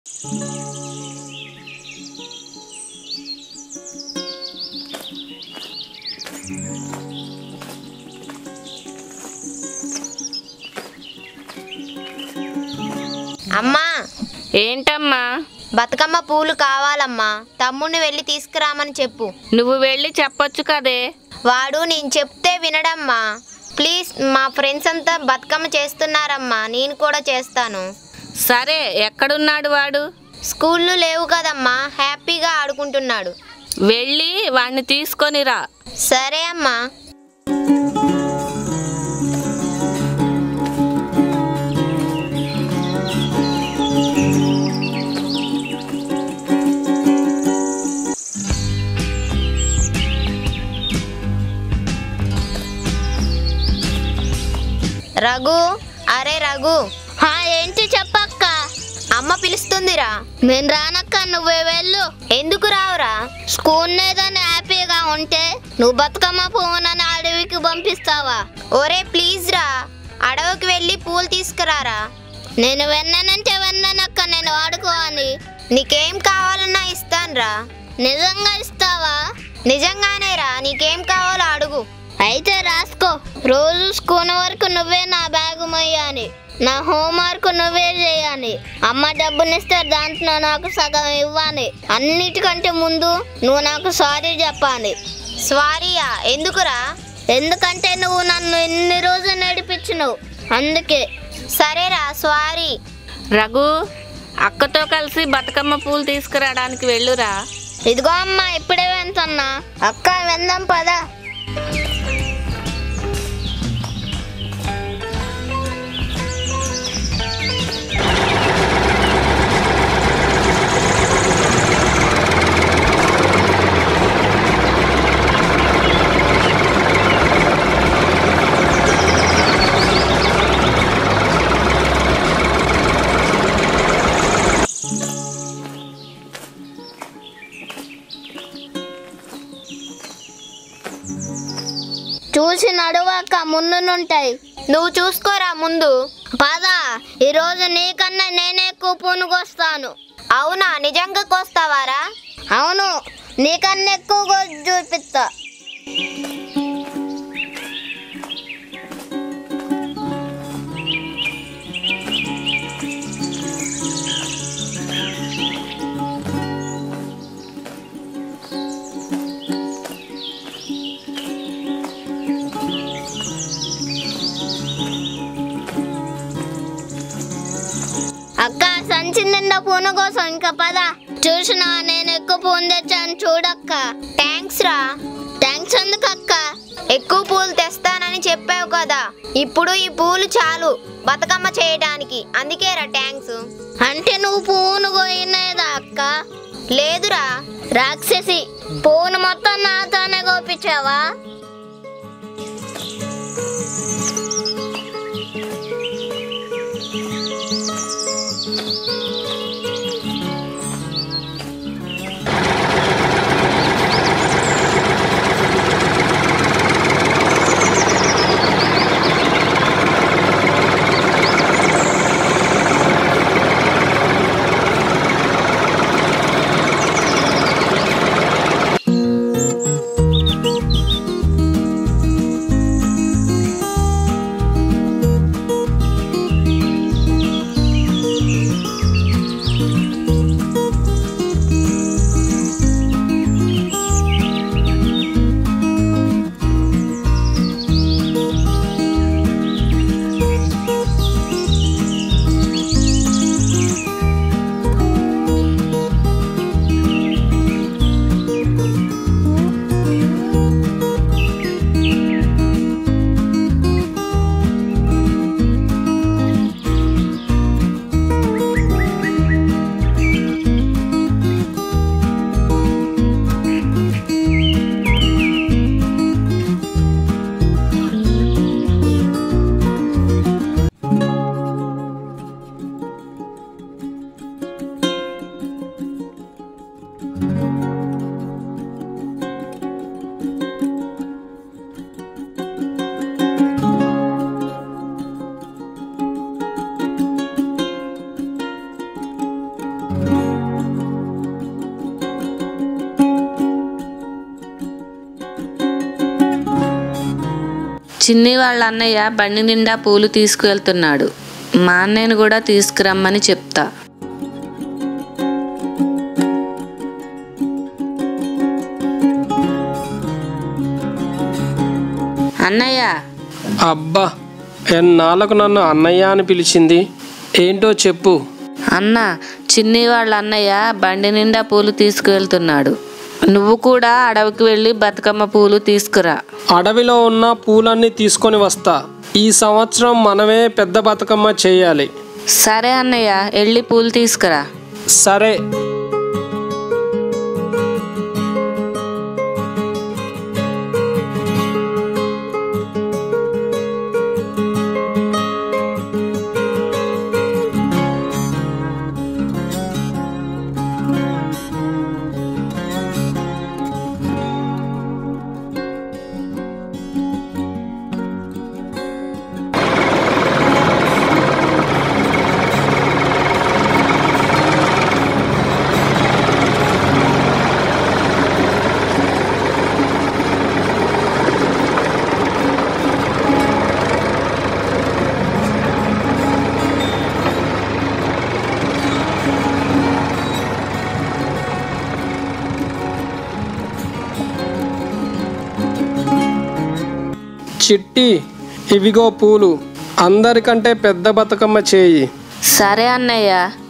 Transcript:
అమ్మా ఏంటమ్మా బతుకమ్మ పూలు కావాలమ్మా తమ్ముడిని వెళ్ళి తీసుకురామని చెప్పు నువ్వు వెళ్ళి చెప్పొచ్చు కదే వాడు నేను చెప్తే వినడమ్మా ప్లీజ్ మా ఫ్రెండ్స్ అంతా బతుకమ్మ చేస్తున్నారమ్మా నేను కూడా చేస్తాను సరే ఎక్కడున్నాడు వాడు స్కూళ్ళు లేవు కదమ్మా హ్యాపీగా ఆడుకుంటున్నాడు వెళ్ళి వాడిని తీసుకొని రా సరే అమ్మా రఘు అరే రఘు హా ఏంటి చెప్పక్క అమ్మ పిలుస్తుందిరా నేను రానక్క నువ్వే వెళ్ళు ఎందుకు రావురా స్కూల్ ఏదైనా హ్యాపీగా ఉంటే నువ్వు బతుకమ్మ పువ్వునని అడవికి పంపిస్తావా ఒరే ప్లీజ్ రా అడవికి వెళ్ళి పూలు తీసుకురారా నేను వెన్ననంటే వెన్ననక్క నేను వాడుకోవాలి నీకేం కావాలన్నా ఇస్తానురా నిజంగా ఇస్తావా నిజంగానే రా నీకేం కావాలో అడుగు అయితే రాసుకో రోజు స్కూల్ వరకు నువ్వే నా బ్యాగు మొయ్యాలి నా హోంవర్క్ నువ్వే చేయాలి అమ్మ డబ్బునిస్తే దాంట్లో నాకు సగం ఇవ్వాలి అన్నిటికంటే ముందు నువ్వు నాకు సారీ చెప్పాలి స్వారీయా ఎందుకురా ఎందుకంటే నువ్వు నన్ను ఎన్ని రోజులు నడిపించినావు అందుకే సరేరా స్వారీ రఘు అక్కతో కలిసి బతుకమ్మ పూలు తీసుకురావడానికి వెళ్ళురా ఇదిగో అమ్మ ఇప్పుడే వెళ్తున్నా అక్క వెళ్దాం పదా చూసి నడువాక ముందునుంటాయి నువ్వు చూసుకోరా ముందు పద ఈరోజు నీకన్నా నేనే ఎక్కువ పూనుకొస్తాను అవునా నిజంగా కోస్తావారా అవును నీకన్నా ఎక్కువ చూపిస్తా అక్క సంచి నిండా పూన కోసం ఇంకా పద చూసినా నేను ఎక్కువ పూను తెచ్చాను చూడక్క థ్యాంక్స్ రా థ్యాంక్స్ ఎందుకు అక్క ఎక్కువ పూలు తెస్తానని చెప్పావు కదా ఇప్పుడు ఈ పూలు చాలు బతుకమ్మ చేయడానికి అందుకేరా థ్యాంక్స్ అంటే నువ్వు పువ్వును కోయినదా అక్క లేదురా రాక్షసి పువ్వును మొత్తం నాతోనే కోపించావా చిన్ని వాళ్ళ అన్నయ్య బండి నిండా పూలు తీసుకువెళ్తున్నాడు మా అన్నయ్యను కూడా తీసుకురమ్మని చెప్తా అన్నయ్య అబ్బా ఎన్నాళ్ళకు నన్ను అన్నయ్య అని పిలిచింది ఏంటో చెప్పు అన్న చిన్ని వాళ్ళ అన్నయ్య బండి నిండా పూలు తీసుకువెళ్తున్నాడు నువ్వు కూడా అడవికి వెళ్ళి బతుకమ్మ పూలు తీసుకురా అడవిలో ఉన్న పూలన్నీ తీసుకొని వస్తా ఈ సంవత్సరం మనమే పెద్ద బతుకమ్మ చేయాలి సరే అన్నయ్య వెళ్ళి పూలు తీసుకురా సరే చిట్టి ఇవిగో పూలు అందరికంటే పెద్ద బతుకమ్మ చేయి సరే అన్నయ్య